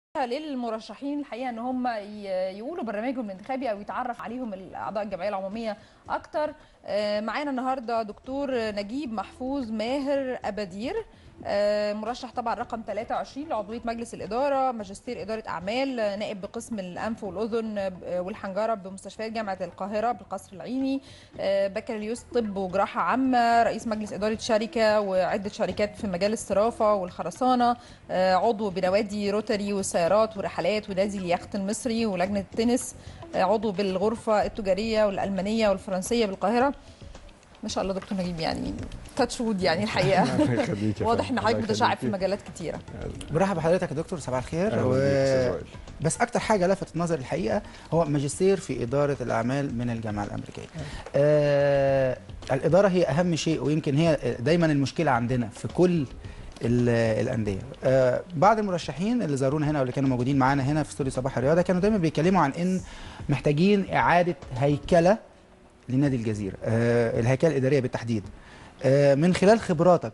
للمرشحين الحقيقه ان هم ي- يقولوا برنامجهم الانتخابي او يتعرف عليهم الاعضاء الجمعيه العموميه اكتر آه، معانا النهارده دكتور نجيب محفوظ ماهر ابدير آه، مرشح طبعا رقم 23 لعضويه مجلس الاداره ماجستير اداره اعمال آه، نائب بقسم الانف والاذن آه، والحنجره بمستشفيات جامعه القاهره بالقصر العيني آه، بكالوريوس طب وجراحه عامه رئيس مجلس اداره شركه وعده شركات في مجال الصرافه والخرسانه آه، عضو بنوادي روتري والسيارات ورحلات ونادي اليخت المصري ولجنه التنس آه، عضو بالغرفه التجاريه والالمانيه والفرنسيه بالقاهره ما شاء الله دكتور نجيب يعني تاتش وود يعني الحقيقه الله يخليك يا واضح فندم. ان حضرتك الله متشعب في يخليك. مجالات كتيره مرحبا بحضرتك يا دكتور صباح الخير أهلا و... بيك يا أستاذ وائل. بس اكتر حاجه لفتت نظري الحقيقه هو ماجستير في اداره الاعمال من الجامعه الامريكيه آه الاداره هي اهم شيء ويمكن هي دايما المشكله عندنا في كل ال- الانديه آه بعض المرشحين اللي زارونا هنا واللي كانوا موجودين معانا هنا في استوديو صباح الرياضه كانوا دايما بيتكلموا عن ان محتاجين اعاده هيكله لنادي الجزيره آه الهيكله الاداريه بالتحديد آه من خلال خبراتك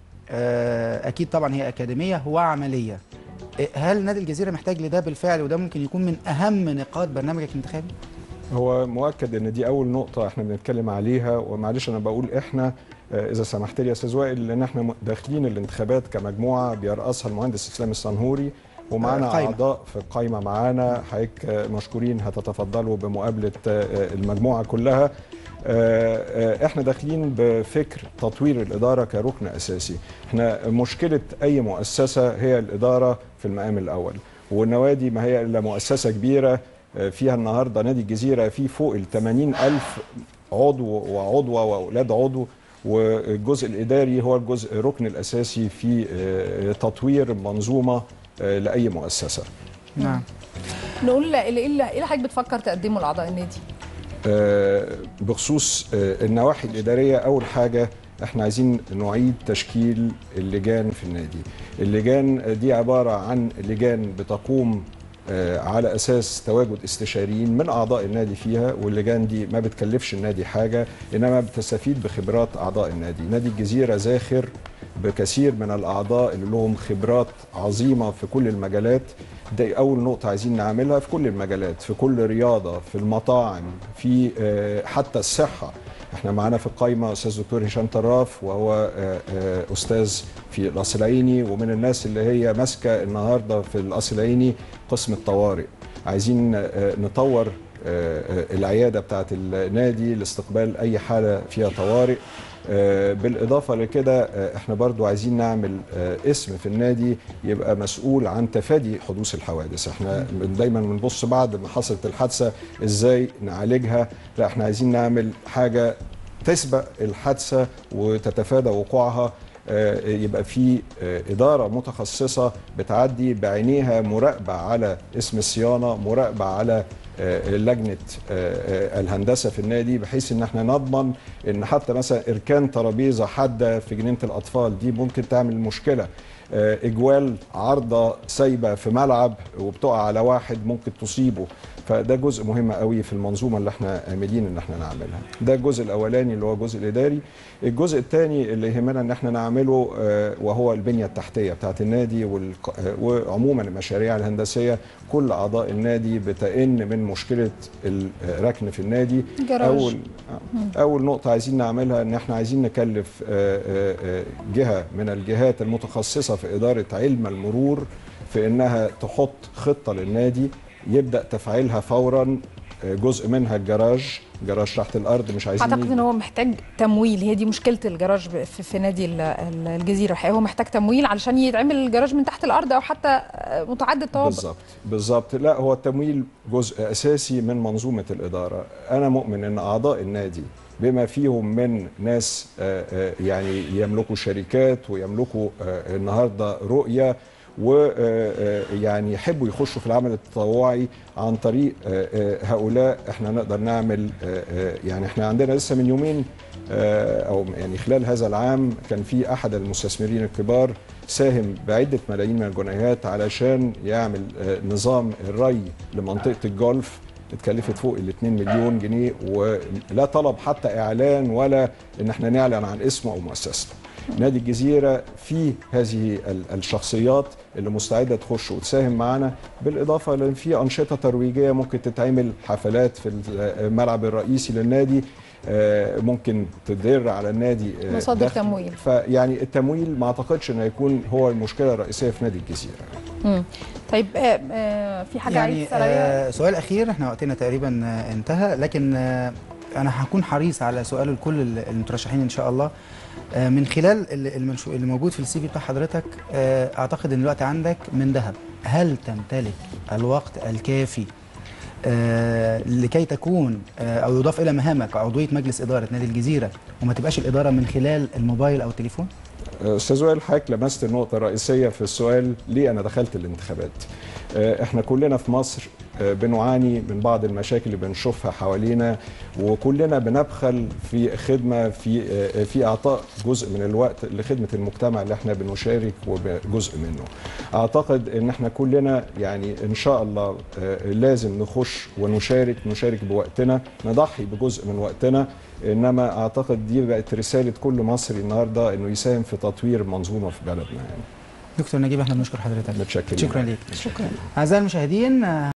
آه اكيد طبعا هي اكاديميه وعمليه آه، هل نادي الجزيره محتاج لده بالفعل وده ممكن يكون من اهم نقاط برنامجك الانتخابي هو مؤكد ان دي اول نقطه احنا بنتكلم عليها ومعلش انا بقول احنا آه، اذا سمحت لي يا استاذ وائل لان احنا م- داخلين الانتخابات كمجموعه بيرأسها المهندس اسلام الصنهوري ومعانا آه، قايمة. اعضاء في القايمه معانا حضرتك آه، مشكورين هتتفضلوا بمقابله آه، آه، المجموعه كلها آه، آه، احنا داخلين بفكر تطوير الاداره كركن اساسي احنا مشكله اي مؤسسه هي الاداره في المقام الاول والنوادي ما هي الا مؤسسه كبيره آه، فيها النهارده نادي الجزيره فيه فوق ال 80 الف عضو وعضوه واولاد عضو والجزء الاداري هو الجزء الركن الاساسي في آه، تطوير منظومه آه، لاي مؤسسه نعم نقول ايه اللي إيه اللي حضرتك بتفكر تقدمه لاعضاء النادي آه، بخصوص آه، النواحي الإدارية أول حاجة احنا عايزين نعيد تشكيل اللجان في النادي اللجان دي عبارة عن لجان بتقوم آه، على أساس تواجد استشاريين من أعضاء النادي فيها واللجان دي ما بتكلفش النادي حاجة إنما بتستفيد بخبرات أعضاء النادي نادي الجزيرة زاخر بكثير من الأعضاء اللي لهم خبرات عظيمة في كل المجالات دي أول نقطة عايزين نعملها في كل المجالات في كل رياضة في المطاعم في آه، حتى الصحة احنا معانا في القايمة أستاذ دكتور هشام طراف وهو آه، آه، أستاذ في القصر العيني ومن الناس اللي هي ماسكة النهاردة في القصر العيني قسم الطوارئ عايزين آه، نطور آه، آه، العيادة بتاعة النادي لاستقبال أي حالة فيها طوارئ آه، بالإضافة لكده آه، احنا برضو عايزين نعمل آه، اسم في النادي يبقى مسؤول عن تفادي حدوث الحوادث احنا من- دايما بنبص بعد ما حصلت الحادثة ازاي نعالجها لا احنا عايزين نعمل حاجة تسبق الحادثة وتتفادى وقوعها آه، يبقى في آه، إدارة متخصصة بتعدي بعينيها مراقبة على اسم الصيانة مراقبة على آه، لجنة آه، آه، الهندسة في النادي بحيث ان احنا نضمن ان حتى مثلا اركان ترابيزة حادة في جنينة الاطفال دي ممكن تعمل مشكلة آه، اجوال عارضة سايبة في ملعب وبتقع على واحد ممكن تصيبه فده جزء مهم قوي في المنظومة اللي احنا عاملين ان احنا نعملها ده الجزء الاولاني اللي هو الجزء الاداري الجزء الثاني اللي يهمنا ان احنا نعمله آه، وهو البنية التحتية بتاعت النادي والق- آه، وعموما المشاريع الهندسية كل اعضاء النادي بتئن من مشكلة الركن في النادي جراج. اول اول نقطه عايزين نعملها ان احنا عايزين نكلف آه، آه، آه، جهه من الجهات المتخصصه في اداره علم المرور في انها تحط خطه للنادي يبدا تفعيلها فورا آه، جزء منها الجراج جراج تحت الارض مش عايزين اعتقد ان هو محتاج تمويل هي دي مشكله الجراج ب- في, في نادي ال- ال- الجزيره الحقيقه هو محتاج تمويل علشان يتعمل الجراج من تحت الارض او حتى آه، متعدد طوابق بالظبط بالظبط لا هو التمويل جزء اساسي من منظومه الاداره انا مؤمن ان اعضاء النادي بما فيهم من ناس آه، آه، يعني يملكوا شركات ويملكوا آه، النهارده رؤيه ويعني يحبوا يخشوا في العمل التطوعي عن طريق آه، آه، هؤلاء احنا نقدر نعمل آه، آه، يعني احنا عندنا لسه من يومين آه، او يعني خلال هذا العام كان في احد المستثمرين الكبار ساهم بعده ملايين من الجنيهات علشان يعمل آه، نظام الري لمنطقه الجولف اتكلفت فوق ال 2 مليون جنيه ولا طلب حتى اعلان ولا ان احنا نعلن عن اسمه او مؤسسته نادي الجزيره فيه هذه ال- الشخصيات اللي مستعده تخش وتساهم معانا بالاضافه لان في انشطه ترويجيه ممكن تتعمل حفلات في الملعب الرئيسي للنادي آه، ممكن تدر على النادي آه، مصادر دخل. تمويل. فيعني التمويل ما اعتقدش انه يكون هو المشكله الرئيسيه في نادي الجزيره مم. طيب آه، آه، في حاجه عايز يعني تسال عليها آه سؤال اخير احنا وقتنا تقريبا آه انتهى لكن آه انا هكون حريص على سؤال لكل ال- المترشحين ان شاء الله آه من خلال ال- المنشو- اللي موجود في السي في بتاع حضرتك آه اعتقد ان الوقت عندك من ذهب هل تمتلك الوقت الكافي آه لكي تكون آه او يضاف الى مهامك عضويه مجلس اداره نادي الجزيره وما تبقاش الاداره من خلال الموبايل او التليفون استاذ وائل حضرتك لمست النقطه الرئيسيه في السؤال ليه انا دخلت الانتخابات آه، احنا كلنا في مصر آه، بنعاني من بعض المشاكل اللي بنشوفها حوالينا وكلنا بنبخل في خدمه في آه، في اعطاء جزء من الوقت لخدمه المجتمع اللي احنا بنشارك وجزء منه اعتقد ان احنا كلنا يعني ان شاء الله آه، لازم نخش ونشارك نشارك بوقتنا نضحي بجزء من وقتنا انما اعتقد دي بقت رساله كل مصري النهارده انه يساهم في تطوير منظومه في بلدنا يعني دكتور نجيب احنا بنشكر حضرتك متشكرين شكرا ليك شكرا اعزائي المشاهدين آه،